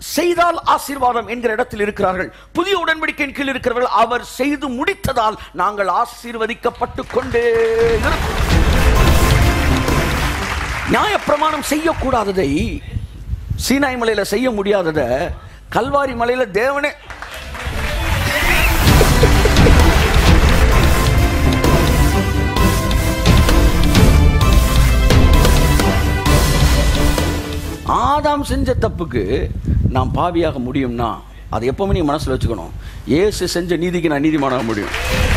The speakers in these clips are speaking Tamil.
செய்தால் ஆசீர்வாதம் என்கிற இடத்தில் இருக்கிறார்கள் புதிய உடன்படிக்கையின் கீழ் இருக்கிறவர்கள் அவர் செய்து முடித்ததால் நாங்கள் ஆசீர்வதிக்கப்பட்டு கொண்டே இருக்கிறோம் நியாயப்பிரமாணம் செய்யக்கூடாததை சீனாய் மலையில செய்ய முடியாதத கல்வாரி மலையில தேவனே ஆதாம் செஞ்ச தப்புக்கு நான் பாவியாக முடியும்னா அது எப்பவுமே நீ மனசுல வச்சுக்கணும் இயேசு செஞ்ச நீதிக்கு நான் நீதிமானாக முடியும்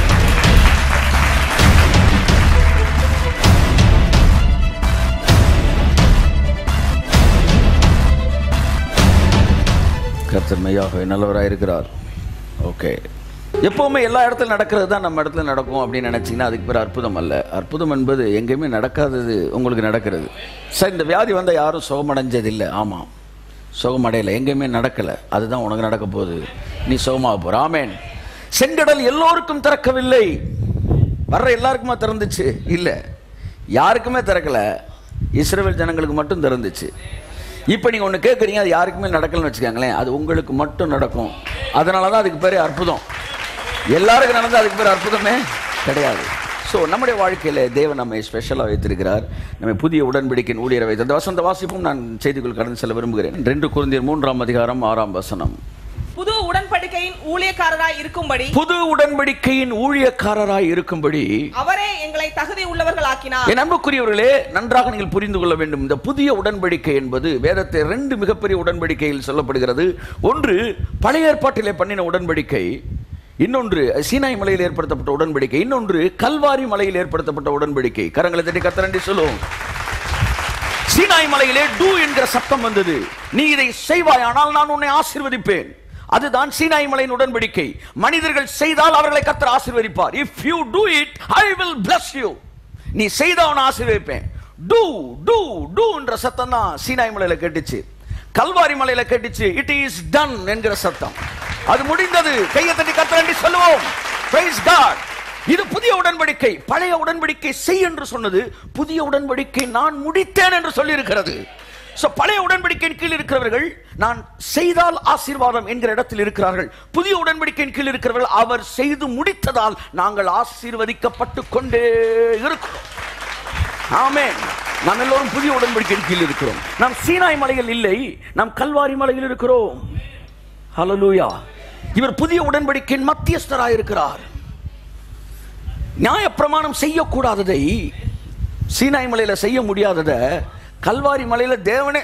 கர்த்தர் மெய்யாகவே நல்லவராக இருக்கிறார் ஓகே எப்பவுமே எல்லா இடத்துல நடக்கிறது தான் நம்ம இடத்துல நடக்கும் அப்படின்னு நினைச்சீங்கன்னா அதுக்கு பேர் அற்புதம் அல்ல அற்புதம் என்பது எங்கேயுமே நடக்காதது உங்களுக்கு நடக்கிறது சார் இந்த வியாதி வந்தால் யாரும் சுகமடைஞ்சதில்லை ஆமாம் சுகமடையலை எங்கேயுமே நடக்கலை அதுதான் உனக்கு நடக்க போகுது நீ சுகமாக போற ஆமேன் செங்கடல் எல்லோருக்கும் திறக்கவில்லை வர்ற எல்லாருக்குமா திறந்துச்சு இல்லை யாருக்குமே திறக்கல இஸ்ரவேல் ஜனங்களுக்கு மட்டும் திறந்துச்சு இப்போ நீங்கள் ஒன்று கேட்குறீங்க அது யாருக்குமே நடக்கலன்னு வச்சுக்கோங்களேன் அது உங்களுக்கு மட்டும் நடக்கும் அதனால தான் அதுக்கு பேர் அற்புதம் எல்லாருக்கும் நடந்தால் அதுக்கு பேர் அற்புதமே கிடையாது ஸோ நம்முடைய வாழ்க்கையில் தேவன் நம்மை ஸ்பெஷலாக வைத்திருக்கிறார் நம்மை புதிய உடன்படிக்கையின் ஊழியரை வைத்து அந்த வசந்த வாசிப்பும் நான் செய்திக்குள் கடந்து செல்ல விரும்புகிறேன் ரெண்டு குருந்தியர் மூன்றாம் அதிகாரம் ஆறாம் வசனம் புது உடன்படிக்கையின் ஊழியக்காரராய் இருக்கும்படி புது உடன்படிக்கையின் ஊழியக்காரராய் இருக்கும்படி அவரே எங்களை தகுதி உள்ளவர்களாக்கினார் என் அன்புக்குரியவர்களே நன்றாக நீங்கள் புரிந்து கொள்ள வேண்டும் இந்த புதிய உடன்படிக்கை என்பது வேதத்தை ரெண்டு மிகப்பெரிய உடன்படிக்கையில் சொல்லப்படுகிறது ஒன்று பழைய ஏற்பாட்டிலே பண்ணின உடன்படிக்கை இன்னொன்று சீனாய் மலையில் ஏற்படுத்தப்பட்ட உடன்படிக்கை இன்னொன்று கல்வாரி மலையில் ஏற்படுத்தப்பட்ட உடன்படிக்கை கரங்களை தட்டி கத்தரண்டி சொல்லுவோம் சீனாய் மலையிலே டூ என்கிற சத்தம் வந்தது நீ இதை செய்வாயானால் நான் உன்னை ஆசீர்வதிப்பேன் அதுதான் சீனாய் மலையின் உடன்படிக்கை மனிதர்கள் செய்தால் அவர்களை கத்தர் ஆசீர்வதிப்பார் if you do it I will bless you நீ செய்தா அவனை ஆசீர்வதிப்பேன் டூ டூ டூ என்ற சத்தம் தான் சீனாய் மலையில கேட்டுச்சு கல்வாரி மலையில கேட்டுச்சு இட் இஸ் டன் என்கிற சத்தம் அது முடிந்தது கையை தட்டி கத்தரண்டி சொல்லுவோம் praise God இது புதிய உடன்படிக்கை பழைய உடன்படிக்கை செய் என்று சொன்னது புதிய உடன்படிக்கை நான் முடித்தேன் என்று சொல்லியிருக்கிறது So, பழைய உடன்படிக்கையின் கீழ் இருக்கிறவர்கள் நான் செய்தால் ஆசீர்வாதம் என்கிற இடத்தில் இருக்கிறார்கள் புதிய உடன்படிக்கையின் கீழ் இருக்கிறவர்கள் அவர் செய்து முடித்ததால் நாங்கள் ஆசீர்வதிக்கப்பட்டு கொண்டே இருக்கிறோம் ஆமென் நாம் எல்லோரும் புதிய உடன்படிக்கையின் கீழ் இருக்கிறோம் நாம் சீனாய் மலையில் இல்லை நாம் கல்வாரி மலையில் இருக்கிறோம் ஹalleluya இவர் புதிய உடன்படிக்கையின் மத்தியஸ்தராய் இருக்கிறார் நியாயப்பிரமாணம் செய்யக்கூடாததை சீனாய் மலையில செய்ய முடியாததை கல்வாரி மலையில தேவனே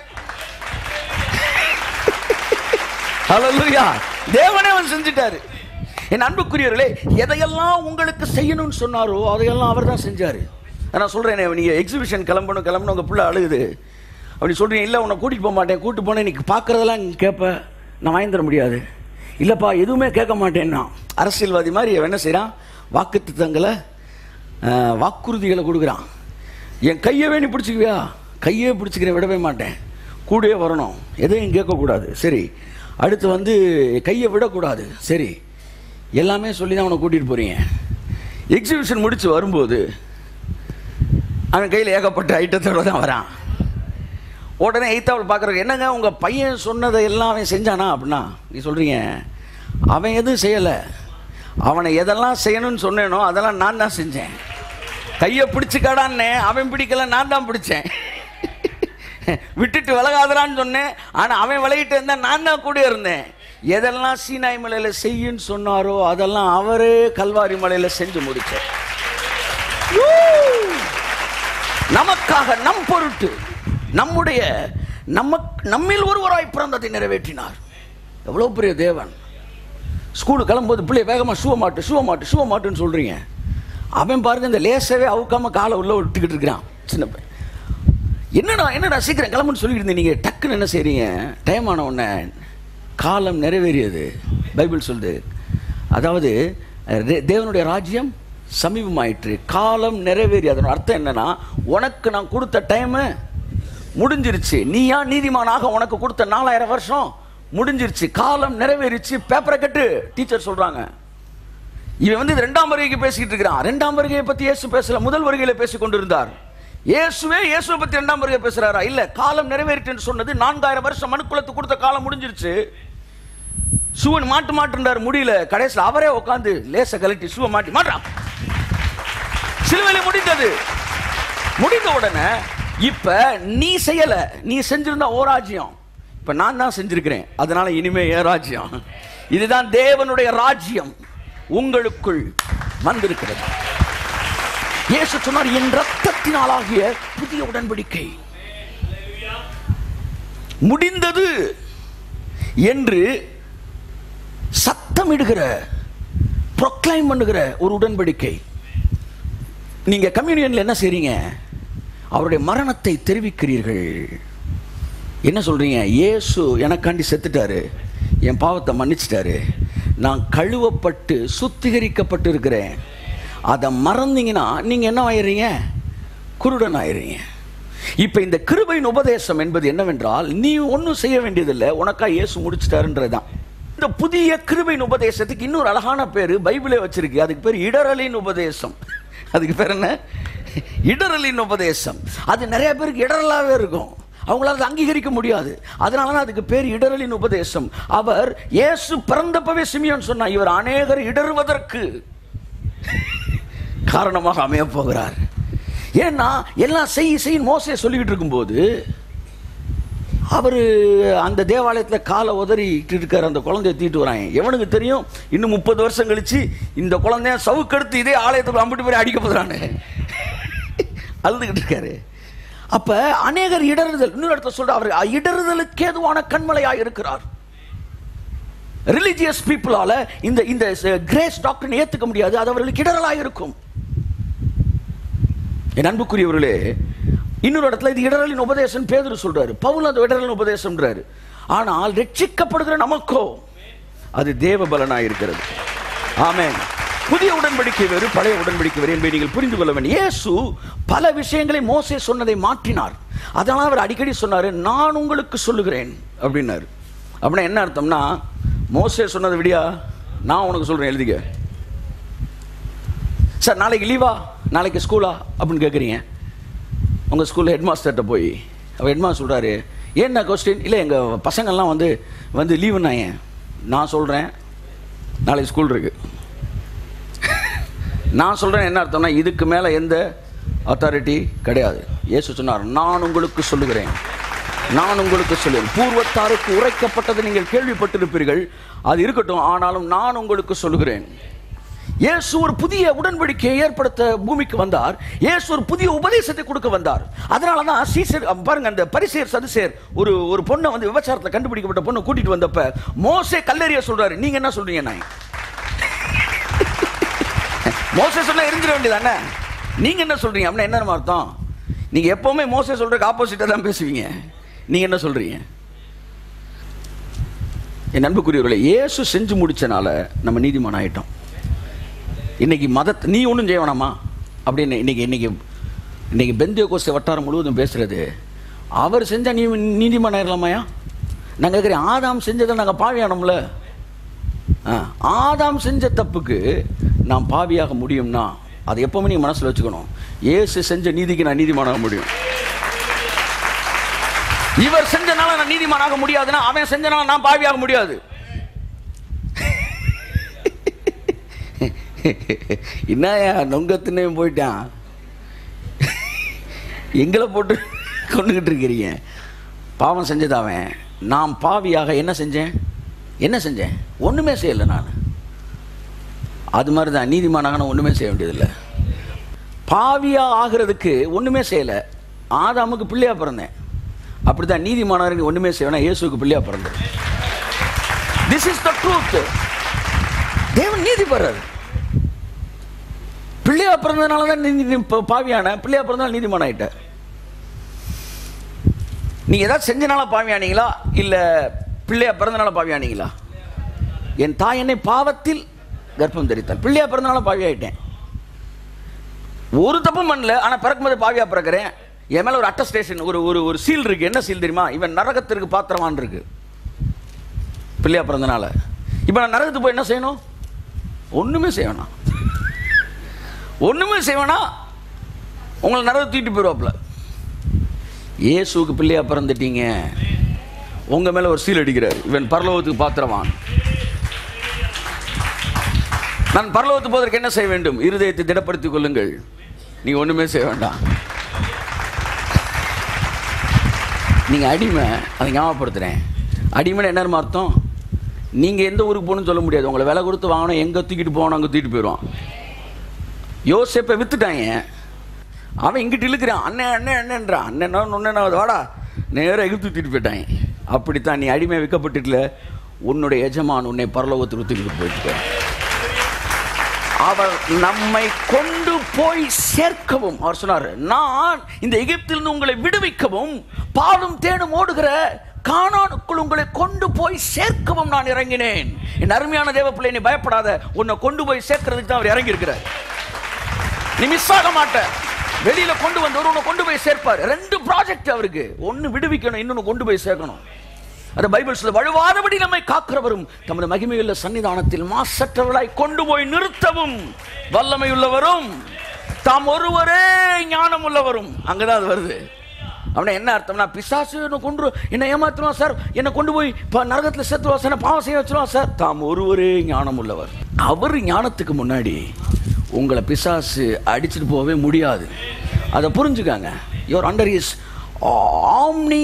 ஹalleluya தேவனே அவன் செஞ்சிட்டாரு என் அன்புக்குரியவர்களே எதையெல்லாம் உங்களுக்கு செய்யணும்னு சொன்னாரோ அதையெல்லாம் அவர் தான் செஞ்சாரு நான் சொல்றேனே நீங்க எக்ஸிபிஷன் கிளம்பணும் கிளம்பணும் உங்க பிள்ளை அழுகுது அப்படி சொல்றீங்க இல்லை உன்னை கூட்டிட்டு போக மாட்டேன் கூட்டிட்டு போனேன் நீ பார்க்கறதெல்லாம் கேட்ப நான் வாங்கி தர முடியாது இல்லைப்பா எதுவுமே கேட்க மாட்டேன்னா அரசியல்வாதி மாதிரி அவன் என்ன செய்கிறான் வாக்குத்தங்களை அஹ், வாக்குறுதிகளை கொடுக்குறான் என் கையை வேணி பிடிச்சிக்குவியா கையே பிடிச்சிக்கிறேன் விடவே மாட்டேன் கூடவே வரணும் எதையும் கேட்கக்கூடாது சரி அடுத்து வந்து கையை விடக்கூடாது சரி எல்லாமே சொல்லி தான் அவனை கூட்டிகிட்டு போகிறீங்க எக்ஸிபிஷன் முடித்து வரும்போது அவன் கையில் ஏகப்பட்ட ஐட்டத்தோட தான் வரான் உடனே எய்த்தாவில் பார்க்குறக்கு என்னங்க உங்கள் பையன் சொன்னதை எல்லாம் அவன் செஞ்சானா அப்படின்னா நீ சொல்கிறீங்க அவன் எதுவும் செய்யலை அவனை எதெல்லாம் செய்யணும்னு சொன்னேனோ அதெல்லாம் நான் தான் செஞ்சேன் கையை பிடிச்சிக்கடான்னே அவன் பிடிக்கல நான் தான் பிடிச்சேன் விட்டுட்டு விலகாதடான்னு சொன்னேன் ஆனால் அவன் விலகிட்டு இருந்தா நான் தான் கூட இருந்தேன் எதெல்லாம் சீனாய் மலையில் செய்யுன்னு சொன்னாரோ அதெல்லாம் அவரே கல்வாரி மலையில் செஞ்சு முடிச்சார் நமக்காக நம் பொருட்டு நம்முடைய நம்ம நம்மில் ஒருவராய் பிறந்ததை நிறைவேற்றினார் எவ்வளவு பெரிய தேவன் ஸ்கூலுக்கு கிளம்பும்போது பிள்ளை வேகமாக ஷூ மாட்டு ஷூ மாட்டு ஷூ மாட்டுன்னு சொல்றீங்க அவன் பாருங்க இந்த லேசாவே அவுக்காம காலை உள்ள விட்டுக்கிட்டு இருக்கிறான் சின்ன பையன் என்னடா என்னடா சீக்கிரம் கிளம்புன்னு சொல்லிட்டு இருந்தீங்க நீங்க டக்குன்னு என்ன செய்றீங்க டைம் ஆன உடனே காலம் நிறைவேறியது பைபிள் சொல்லுது அதாவது தே- தேவனுடைய ராஜ்யம் சமீபமாயிற்று காலம் நிறைவேறி அதன் அர்த்தம் என்னன்னா உனக்கு நான் கொடுத்த டைமு முடிஞ்சிருச்சு நீயா நீதிமானாக உனக்கு கொடுத்த நாலாயிரம் வருஷம் முடிஞ்சிருச்சு காலம் நிறைவேறிச்சு பேப்பரை கட்டு டீச்சர் சொல்றாங்க இவன் வந்து இது ரெண்டாம் வருகைக்கு பேசிக்கிட்டு இருக்கிறான் ரெண்டாம் வருகையை பத்தி இயேசு பேசல முதல் வருகையில பேசிக் கொண்டிருந்தார் இயேசுவே இயேசுவை பத்தி ரெண்டாம் வருகை பேசுறாரா இல்ல காலம் நிறைவேறிட்டுன்னு சொன்னது நான்காயிரம் வருஷம் மனுக்குலத்து கொடுத்த காலம் முடிஞ்சிருச்சு சுவன் மாட்டு மாட்டுன்றார் முடியல கடைசியில் அவரே உட்காந்து லேச கழட்டி சுவ மாட்டி மாட்டான் சிலுவையில முடிந்தது முடிந்த உடனே இப்ப நீ செய்யல நீ செஞ்சிருந்தா ஓ ராஜ்யம் இப்ப நான் தான் செஞ்சிருக்கிறேன் அதனால இனிமே ஏன் ராஜ்யம் இதுதான் தேவனுடைய ராஜ்யம் உங்களுக்குள் வந்திருக்கிறது இயேசு சொன்னார் என் ரத்தத்தினாலாகிய புதிய உடன்படிக்கை முடிந்தது என்று சத்தமிடுகிற ப்ரொக்ளைம் பண்ணுகிற ஒரு உடன்படிக்கை நீங்க கம்யூனியன்ல என்ன செய்றீங்க அவருடைய மரணத்தை தெரிவிக்கிறீர்கள் என்ன சொல்றீங்க இயேசு எனக்காண்டி செத்துட்டாரு என் பாவத்தை மன்னிச்சிட்டாரு நான் கழுவப்பட்டு சுத்திகரிக்கப்பட்டு இருக்கிறேன் அதை மறந்தீங்கன்னா நீங்க என்ன ஆயிடுறீங்க குருடன் ஆயிடுறீங்க இப்ப இந்த கிருபையின் உபதேசம் என்பது என்னவென்றால் நீ ஒன்றும் செய்ய வேண்டியதில்லை உனக்கா இயேசு முடிச்சிட்டாருன்றதுதான் இந்த புதிய கிருபையின் உபதேசத்துக்கு இன்னொரு அழகான பேரு பைபிளே வச்சிருக்கு அதுக்கு பேர் இடரலின் உபதேசம் அதுக்கு பேர் என்ன இடரலின் உபதேசம் அது நிறைய பேருக்கு இடரலாவே இருக்கும் அவங்களால அதை அங்கீகரிக்க முடியாது அதனால தான் அதுக்கு பேர் இடரலின் உபதேசம் அவர் இயேசு பிறந்தப்பவே சிமியோன் சொன்னா இவர் அநேகர் இடறுவதற்கு காரணமாக அமைய போகிறார் ஏன்னா எல்லாம் செய் செய் மோசே சொல்லிக்கிட்டு இருக்கும்போது அவர் அந்த தேவாலயத்தில் காலை உதறிட்டு இருக்கார் அந்த குழந்தைய தீட்டு வராங்க எவனுக்கு தெரியும் இன்னும் முப்பது வருஷம் கழிச்சு இந்த குழந்தைய சவுக்கெடுத்து இதே ஆலயத்துக்கு அம்பிட்டு பேர் அடிக்க போகிறானு அழுதுகிட்டு இருக்காரு அப்ப அநேகர் இடறுதல் இன்னொரு இடத்துல சொல்ற அவர் இடறுதலுக்கு ஏதுவான கண்மலையாக இருக்கிறார் ரிலிஜியஸ் பீப்புளால இந்த இந்த கிரேஸ் டாக்டர் ஏத்துக்க முடியாது அது அவர்களுக்கு இடரலாக இருக்கும் என் அன்புக்குரியவர்களே இன்னொரு இடத்துல இது இடரலின் உபதேசம் பேதுரு சொல்றாரு பவுல் அந்த இடரலின் உபதேசம்ன்றாரு ஆனால் ரட்சிக்கப்படுகிற நமக்கோ அது தேவ பலனாக இருக்கிறது ஆமென் புதிய உடன்படிக்கை வேறு பழைய உடன்படிக்கை வேறு என்பதை நீங்கள் புரிந்து கொள்ள வேண்டும் இயேசு பல விஷயங்களை மோசே சொன்னதை மாற்றினார் அதனால அவர் அடிக்கடி சொன்னாரு நான் உங்களுக்கு சொல்லுகிறேன் அப்படின்னாரு அப்படின்னா என்ன அர்த்தம்னா மோசே சொன்னதை விடியா நான் உனக்கு சொல்றேன் எழுதிக்க சார் நாளைக்கு லீவா நாளைக்கு ஸ்கூலா அப்படின்னு கேட்குறீங்க உங்கள் ஸ்கூலில் ஹெட் மாஸ்டர்கிட்ட போய் அவர் ஹெட் மாஸ்டர் சொல்கிறாரு ஏன்னா கொஸ்டின் இல்லை எங்கள் பசங்கள்லாம் வந்து வந்து லீவுனாங்க நான் சொல்கிறேன் நாளைக்கு ஸ்கூல் இருக்கு நான் சொல்கிறேன் என்ன அர்த்தம்னா இதுக்கு மேலே எந்த அத்தாரிட்டி கிடையாது இயேசு சொன்னார் நான் உங்களுக்கு சொல்லுகிறேன் நான் உங்களுக்கு சொல்லுவேன் பூர்வத்தாருக்கு உரைக்கப்பட்டதை நீங்கள் கேள்விப்பட்டிருப்பீர்கள் அது இருக்கட்டும் ஆனாலும் நான் உங்களுக்கு சொல்லுகிறேன் இயேசு ஒரு புதிய உடன்படிக்கையை ஏற்படுத்த பூமிக்கு வந்தார் இயேசு ஒரு புதிய உபதேசத்தை கொடுக்க வந்தார் அதனால தான் சீசர் அஹ் பாருங்க அந்த பரிசேர் சதுசேர் ஒரு ஒரு பொண்ணை வந்து விபச்சாரத்தில் கண்டுபிடிக்கப்பட்ட பொண்ணை கூட்டிட்டு வந்தப்ப மோசே கல்லறிய சொல்றாரு நீங்க என்ன சொல்றீங்க நான் மோசே சொல்ல எரிஞ்சிட வேண்டியதானே நீங்க என்ன சொல்றீங்க அப்படின்னா என்ன அர்த்தம் நீங்க எப்பவுமே மோசே சொல்றதுக்கு ஆப்போசிட்டா தான் பேசுவீங்க நீங்க என்ன சொல்றீங்க என் அன்புக்குரியவர்களே இயேசு செஞ்சு முடிச்சனால நம்ம நீதிமான் ஆயிட்டோம் இன்னைக்கு மதத்தை நீ ஒன்றும் செய்ய வேணாமா அப்படின்னு இன்னைக்கு இன்னைக்கு இன்னைக்கு பெந்திய கோஸ்த வட்டாரம் முழுவதும் பேசுறது அவர் செஞ்சா நீ நீதிமான் ஆயிரலாமாயா நாங்கள் கேட்குறேன் ஆதாம் செஞ்சதை நாங்கள் பாவியானோம்ல ஆ, ஆதாம் செஞ்ச தப்புக்கு நான் பாவியாக முடியும்னா அதை எப்பவுமே நீ மனசில் வச்சுக்கணும் இயேசு செஞ்ச நீதிக்கு நான் நீதிமானாக முடியும் இவர் செஞ்சனால நான் நீதிமானாக முடியாதுன்னா அவன் செஞ்சனால நான் பாவியாக முடியாது என்னயா நொங்கத்துன்னு போயிட்டான் எங்களை போட்டு கொண்டுகிட்டு இருக்கிறீங்க பாவம் செஞ்சது அவன் நான் பாவியாக என்ன செஞ்சேன் என்ன செஞ்சேன் ஒன்றுமே செய்யலை நான் அது மாதிரி தான் நீதிமானாக நான் ஒன்றுமே செய்ய வேண்டியதில்லை பாவியா ஆகிறதுக்கு ஒன்றுமே செய்யலை ஆதாமுக்கு பிள்ளையா பிறந்தேன் அப்படிதான் நீதிமானவருக்கு ஒன்றுமே செய்வேனா இயேசுக்கு பிள்ளையா பிறந்தேன் திஸ் இஸ் த ட்ரூத் தேவன் நீதிபரர் பிள்ளையா பிறந்ததுனால தான் நீ நீ இப்ப பாவியான பிள்ளையா பிறந்தால் நீதிமான் ஆயிட்ட நீங்க ஏதாவது செஞ்சனால பாவியானீங்களா இல்ல பிள்ளையா பிறந்தனால பாவியானீங்களா என் தாய் என்னை பாவத்தில் கர்ப்பம் தரித்தாள் பிள்ளையா பிறந்தனால பாவி ஆயிட்டேன் ஒரு தப்பும் பண்ணல ஆனா பிறக்கும்போது பாவியா பிறக்கிறேன் என் மேல ஒரு அட்டஸ்டேஷன் ஒரு ஒரு ஒரு சீல் இருக்கு என்ன சீல் தெரியுமா இவன் நரகத்திற்கு பாத்திரமான் இருக்கு பிள்ளையா பிறந்தனால இப்போ நான் நரகத்துக்கு போய் என்ன செய்யணும் ஒண்ணுமே செய்ய வேணாம் ஒண்ணுமே செய்ய வேணாம் உங்களை நரக தூக்கிட்டு போயிடுவாப்புல இயேசுவுக்கு பிள்ளையா பிறந்துட்டீங்க உங்க மேல ஒரு சீல் அடிக்கிறார் இவன் பரலோகத்துக்கு பாத்திரவான் நான் பரலோகத்துக்கு போவதற்கு என்ன செய்ய வேண்டும் இருதயத்தை திடப்படுத்திக் கொள்ளுங்கள் நீங்க ஒண்ணுமே செய்ய வேண்டாம் நீங்க அடிமை அதை ஞாபகப்படுத்துறேன் அடிமைன்னு என்ன அர்த்தம் நீங்க எந்த ஊருக்கு போகணும்னு சொல்ல முடியாது உங்களை விலை கொடுத்து வாங்கணும் எங்க தூக்கிட்டு போகணும் அங்கே தூக்கிட்டு போயிடுவான் யோசேப்பை வித்துட்டாங்க அவன் இங்கிட்டு இழுக்கிறான் அண்ணன் அண்ணன் அண்ணன்றான் அண்ணன் ஒன்னு வாடா நேராக எகிப்து தூக்கிட்டு போயிட்டாங்க அப்படித்தான் நீ அடிமை விற்கப்பட்டுல உன்னுடைய எஜமான் உன்னை பரலோகத்துக்கு தூக்கிட்டு போயிட்டு அவர் நம்மை கொண்டு போய் சேர்க்கவும் அவர் சொன்னார் நான் இந்த எகிப்திலிருந்து உங்களை விடுவிக்கவும் பாலும் தேனும் ஓடுகிற கானானுக்குள் உங்களை கொண்டு போய் சேர்க்கவும் நான் இறங்கினேன் என் அருமையான தேவ பிள்ளை நீ பயப்படாத உன்னை கொண்டு போய் சேர்க்கிறதுக்கு தான் அவர் இறங்கி இருக்கிறார் நீ மிஸ் ஆக மாட்ட வெளியில கொண்டு வந்து உன்னை கொண்டு போய் சேர்ப்பார் ரெண்டு ப்ராஜெக்ட் அவருக்கு ஒன்னு விடுவிக்கணும் இன்னொன்னு கொண்டு போய் சேர்க்கணும் அது பைபிள் சொல்ல வழுவாதபடி நம்மை காக்கிறவரும் தமது மகிமையுள்ள சன்னிதானத்தில் மாசற்றவளாய் கொண்டு போய் நிறுத்தவும் வல்லமை உள்ளவரும் தாம் ஒருவரே ஞானம் உள்ளவரும் அங்கதான் அது வருது அவனை என்ன அர்த்தம்னா பிசாசு என்ன கொண்டு என்ன ஏமாத்துவான் சார் என்னை கொண்டு போய் இப்போ நரகத்தில் சேர்த்துவா சார் பாவம் செய்ய வச்சிருவான் சார் தாம் ஒருவரே ஞானம் உள்ளவர் அவர் ஞானத்துக்கு முன்னாடி உங்களை பிசாசு அடிச்சுட்டு போகவே முடியாது அதை புரிஞ்சுக்காங்க your under is 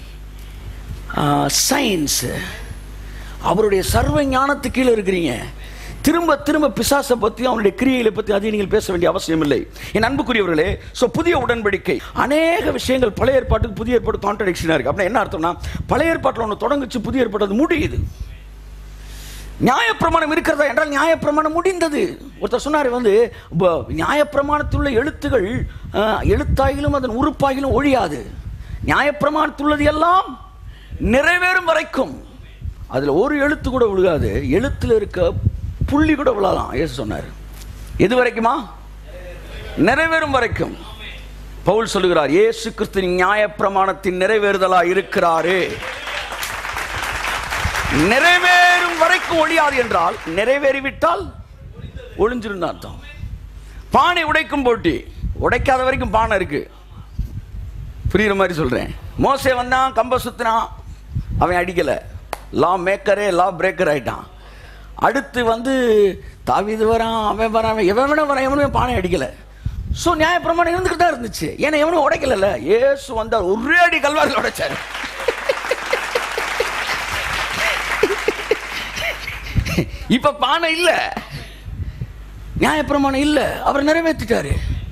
omniscience அவருடைய சர்வ ஞானத்து கீழே இருக்கிறீங்க திரும்ப திரும்ப பிசாசை பற்றி அவனுடைய கிரியைகளை பற்றி அதிக நீங்கள் பேச வேண்டிய அவசியம் இல்லை என் அன்புக்குரியவர்களே ஸோ புதிய உடன்படிக்கை அநேக விஷயங்கள் பழைய ஏற்பாட்டுக்கு புதிய ஏற்பாடு கான்ட்ரடிக்ஷனாக இருக்குது அப்படின்னா என்ன அர்த்தம்னா பழைய ஏற்பாட்டில் ஒன்று தொடங்குச்சு புதிய ஏற்பாடு அது முடியுது நியாயப்பிரமாணம் இருக்கிறதா என்றால் நியாயப்பிரமாணம் முடிந்தது ஒருத்தர் சொன்னார் வந்து ப- நியாயப்பிரமாணத்தில் உள்ள எழுத்துகள் அஹ், எழுத்தாயிலும் அதன் உறுப்பாயிலும் ஒழியாது நியாயப்பிரமாணத்தில் உள்ளது எல்லாம் நிறைவேறும் வரைக்கும் அதில் ஒரு எழுத்து கூட விழுகாது எழுத்தில் இருக்க புள்ளி கூட விழலாம் ஏசு சொன்னார் எது வரைக்குமா நிறைவேறும் வரைக்கும் பவுல் சொல்லுகிறார் இயேசு கிறிஸ்து நியாயப்பிரமாணத்தின் நிறைவேறுதலா இருக்கிறாரே நிறைவேறும் வரைக்கும் ஒழியாது என்றால் நிறைவேறிவிட்டால் ஒளிஞ்சிருந்த அர்த்தம் பானை உடைக்கும் போட்டி உடைக்காத வரைக்கும் பானை இருக்கு புரியுற மாதிரி சொல்றேன் மோசே வந்தான் கம்ப சுத்தினான் அவன் அடிக்கல லா மேக்கரே லா பிரேக்கர் ஆயிட்டான் அடுத்து வந்து தாவீது வரான் அவன் வரான் அவன் எவன் வேணா வரான் எவனுமே பானை அடிக்கல ஸோ நியாயப்பிரமாணம் இருந்துக்கிட்டு தான் இருந்துச்சு ஏன்னா எவனும் உடைக்கல ஏசு வந்தார் ஒரே அடி கல்வாரில் உடைச்சாரு இப்ப பானை இல்ல நியாயப்பிரமாணம் இல்ல அவர் நிறைவேற்றிட்டாரு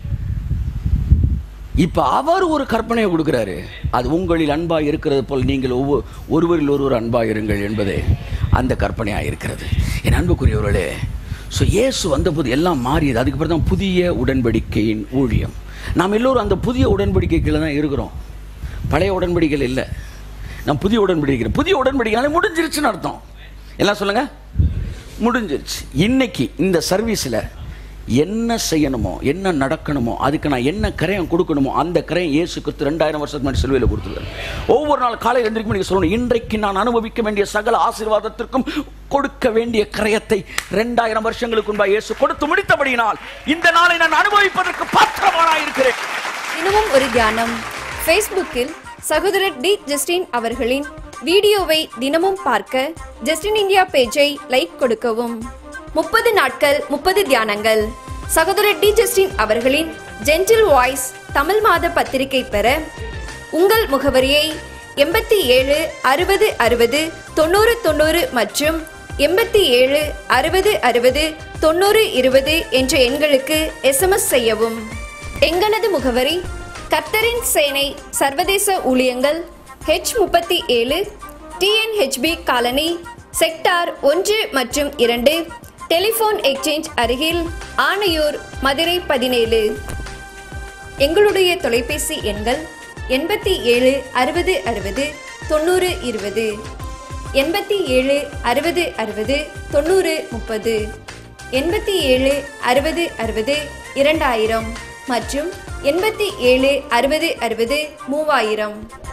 இப்ப அவர் ஒரு கற்பனையை கொடுக்கிறாரு அது உங்களில் அன்பா இருக்கிறது போல் நீங்கள் ஒவ்வொரு ஒருவரில் ஒருவர் அன்பா இருங்கள் என்பதே அந்த கற்பனையா இருக்கிறது என் அன்புக்குரியவர்களே ஸோ இயேசு வந்தபோது எல்லாம் மாறியது அதுக்கு பிறகு தான் புதிய உடன்படிக்கையின் ஊழியம் நாம் எல்லோரும் அந்த புதிய உடன்படிக்கைக்குள்ள தான் இருக்கிறோம் பழைய உடன்படிக்கைகள் இல்லை நான் புதிய உடன்படிக்கை புதிய உடன்படிக்கைனாலே முடிஞ்சிருச்சுன்னு அர்த்தம் எல்லாம் சொல்லுங்க முடிஞ்சிருச்சு இன்னைக்கு இந்த சர்வீஸில் என்ன செய்யணுமோ என்ன நடக்கணுமோ அதுக்கு நான் என்ன கரையம் கொடுக்கணுமோ அந்த கரையம் இயேசு கிறிஸ்து ரெண்டாயிரம் வருஷத்துக்கு முன்னாடி சிலுவையில் கொடுத்துருக்காரு ஒவ்வொரு நாள் காலையில் எந்திரிக்கும் நீங்கள் சொல்லணும் இன்றைக்கு நான் அனுபவிக்க வேண்டிய சகல ஆசீர்வாதத்திற்கும் கொடுக்க வேண்டிய கரையத்தை ரெண்டாயிரம் வருஷங்களுக்கு முன்பாக இயேசு கொடுத்து முடித்தபடியினால் இந்த நாளை நான் அனுபவிப்பதற்கு பாத்திரமானாக இருக்கிறேன் தினமும் ஒரு தியானம் ஃபேஸ்புக்கில் சகோதரர் டி ஜஸ்டின் அவர்களின் வீடியோவை தினமும் பார்க்க ஜஸ்டின் இந்தியா பேஜை லைக் கொடுக்கவும் முப்பது நாட்கள் முப்பது தியானங்கள் சகோதரர் டி ஜஸ்டின் அவர்களின் ஜென்டில் வாய்ஸ் தமிழ் மாத பத்திரிகை பெற உங்கள் முகவரியை எண்பத்தி ஏழு அறுபது அறுபது தொண்ணூறு தொண்ணூறு மற்றும் எண்பத்தி ஏழு அறுபது அறுபது தொண்ணூறு இருபது என்ற எண்களுக்கு எஸ்எம்எஸ் செய்யவும் எங்களது முகவரி கர்த்தரின் சேனை சர்வதேச ஊழியங்கள் ஹெச் முப்பத்தி ஏழு டிஎன்ஹெச்பி காலனி செக்டார் ஒன்று மற்றும் இரண்டு டெலிஃபோன் எக்ஸ்சேஞ்ச் அருகில் ஆணையூர் மதுரை பதினேழு எங்களுடைய தொலைபேசி எண்கள் எண்பத்தி ஏழு அறுபது அறுபது தொண்ணூறு இருபது எண்பத்தி ஏழு அறுபது அறுபது தொண்ணூறு முப்பது எண்பத்தி ஏழு அறுபது அறுபது இரண்டாயிரம் மற்றும் எண்பத்தி ஏழு அறுபது அறுபது மூவாயிரம்